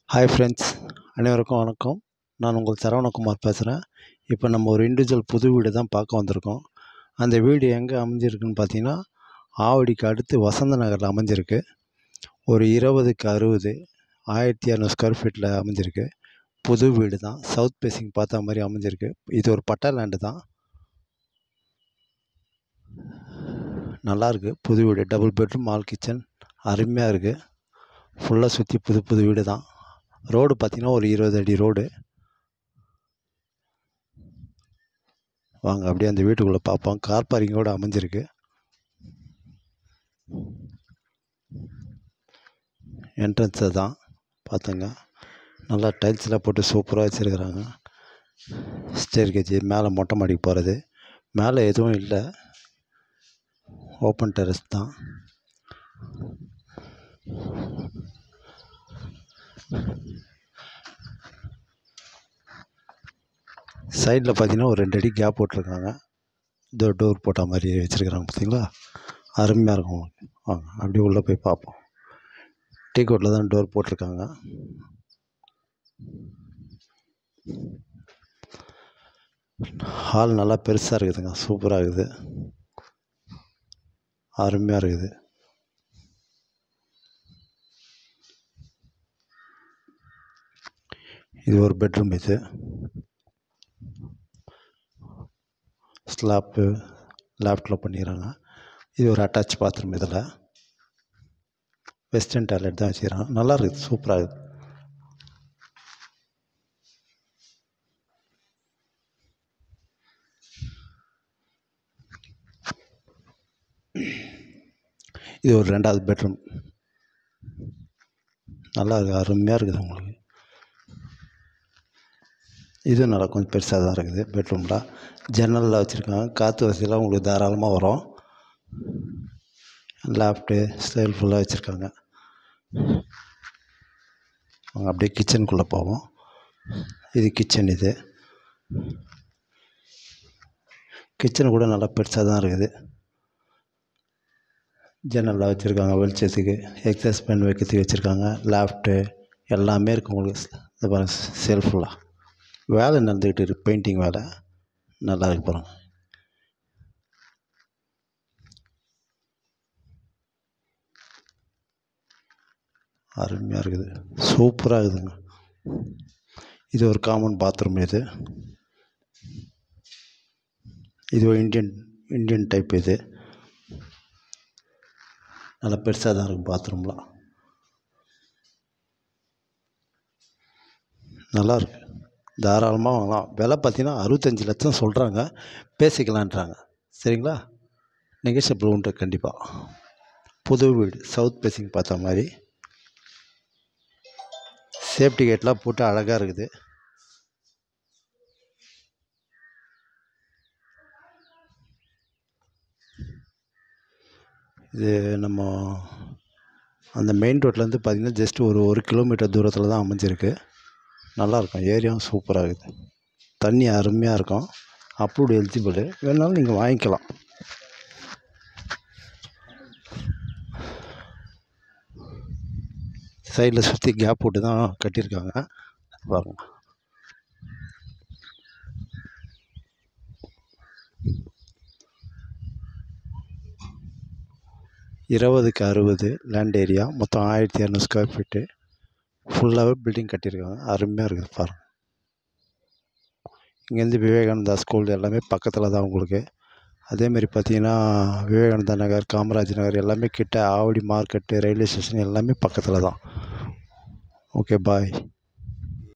hi friends அனைவருக்கும் வணக்கம் நான் உங்கள் சரவணகுமார் பேசுகிறேன் இப்போ நம்ம ஒரு இண்டிவிஜுவல் புது வீடு தான் பார்க்க வந்திருக்கோம் அந்த வீடு எங்கே அமைஞ்சிருக்குன்னு பார்த்தீங்கன்னா ஆவடிக்கு அடுத்து வசந்த நகரில் அமைஞ்சிருக்கு ஒரு இருபதுக்கு அறுபது ஆயிரத்தி இரநூறு ஸ்கொயர் ஃபீட்டில் அமைஞ்சிருக்கு புது வீடு தான் சவுத் ஃபேஸிங் பார்த்த மாதிரி அமைஞ்சிருக்கு இது ஒரு பட்டா லேண்டு தான் நல்லாயிருக்கு புது வீடு டபுள் பெட்ரூம் ஆல் கிச்சன் அருமையாக இருக்குது ஃபுல்லாக சுற்றி புது புது வீடு தான் ரோடு பார்த்திங்கன்னா ஒரு இருபது அடி ரோடு வாங்க அப்படியே அந்த வீட்டுக்குள்ளே பார்ப்போம் கார் பார்க்கிங்கோடு அமைஞ்சிருக்கு என்ட்ரன்ஸை தான் பார்த்துங்க நல்லா டைல்ஸ்லாம் போட்டு சூப்பராக வச்சுருக்குறாங்க ஸ்டேர் கேஜி மேலே மொட்டை மாடிக்கு போகிறது மேலே எதுவும் இல்லை ஓப்பன் டெரஸ் தான் சைடில் பார்த்தீங்கன்னா ஒரு ரெண்டு அடி கேப் போட்டிருக்காங்க இதோ டோர் போட்ட மாதிரி வச்சுருக்குறாங்க பார்த்தீங்களா அருமையாக இருக்கும் உங்களுக்கு வாங்க அப்படியே உள்ளே போய் பார்ப்போம் டீ கோட்டில் தான் டோர் போட்டிருக்காங்க ஹால் நல்லா பெருசாக இருக்குதுங்க சூப்பராக இருக்குது அருமையாக இருக்குது இது ஒரு பெட்ரூம் இது ஸ்லாப்பு லேப்டில் பண்ணிடுறாங்க இது ஒரு அட்டாச் பாத்ரூம் இதில் வெஸ்டர்ன் டாய்லெட் தான் வச்சுக்கிறாங்க நல்லா இருக்குது சூப்பராக இருக்குது இது ஒரு ரெண்டாவது பெட்ரூம் நல்லா இருக்குது அருமையாக இருக்குது உங்களுக்கு இதுவும் நல்லா கொஞ்சம் பெருசாக தான் இருக்குது பெட்ரூமில் ஜன்னலில் வச்சுருக்காங்க காற்று வசதியெலாம் உங்களுக்கு தாராளமாக வரும் லேப்டு ஸ்டைல் ஃபுல்லாக வச்சுருக்காங்க அவங்க அப்படியே கிச்சனுக்குள்ளே போவோம் இது கிச்சன் இது கிச்சன் கூட நல்லா பெருசாக தான் இருக்குது ஜன்னலில் வச்சுருக்காங்க வெளிச்சத்துக்கு எக்ஸஸ் பென் வைக்கிறதுக்கு வச்சுருக்காங்க லேப்டு எல்லாமே இருக்குது உங்களுக்கு இந்த பாருங்க செல்ஃபுல்லாக வேலை நடந்துக்கிட்டு இருக்கு பெயிண்டிங் வேலை நல்லா இருக்கு பாருங்க அருமையாக இருக்குது சூப்பராக இருக்குதுங்க இது ஒரு காமன் பாத்ரூம் இது இது ஒரு இந்தியன் இந்தியன் டைப் இது நல்லா பெருசாக தான் இருக்கும் பாத்ரூம்லாம் நல்லாயிருக்கு தாராளமாக வாங்கலாம் விலை பார்த்தீங்கன்னா அறுபத்தஞ்சி லட்சம் சொல்கிறாங்க பேசிக்கலான்றாங்க சரிங்களா நெகோஷியபிள் உண்டு கண்டிப்பாக புது வீடு சவுத் பேசிங் பார்த்த மாதிரி சேஃப்டி கேட்லாம் போட்டு அழகாக இருக்குது இது நம்ம அந்த மெயின் ரோட்லேருந்து பார்த்திங்கன்னா ஜஸ்ட் ஒரு ஒரு கிலோமீட்டர் தூரத்தில் தான் அமைஞ்சிருக்கு நல்லாயிருக்கும் ஏரியாவும் சூப்பராக இருக்குது தண்ணி அருமையாக இருக்கும் அப்ரூவ்டு எலிஜிபிள் வேணாலும் நீங்கள் வாங்கிக்கலாம் சைடில் சுற்றி கேப் போட்டு தான் கட்டியிருக்காங்க பாருங்க இருபதுக்கு அறுபது லேண்ட் ஏரியா மொத்தம் ஆயிரத்தி இரநூறு ஸ்கொயர் ஃபீட்டு ஃபுல்லாகவே பில்டிங் கட்டியிருக்காங்க அருமையாக இருக்குது பாருங்கள் இங்கேருந்து விவேகானந்தா ஸ்கூல் எல்லாமே பக்கத்தில் தான் உங்களுக்கு அதேமாரி பார்த்தீங்கன்னா விவேகானந்தா நகர் காமராஜ் நகர் எல்லாமே கிட்ட ஆவடி மார்க்கெட்டு ரயில்வே ஸ்டேஷன் எல்லாமே பக்கத்தில் தான் ஓகே பாய்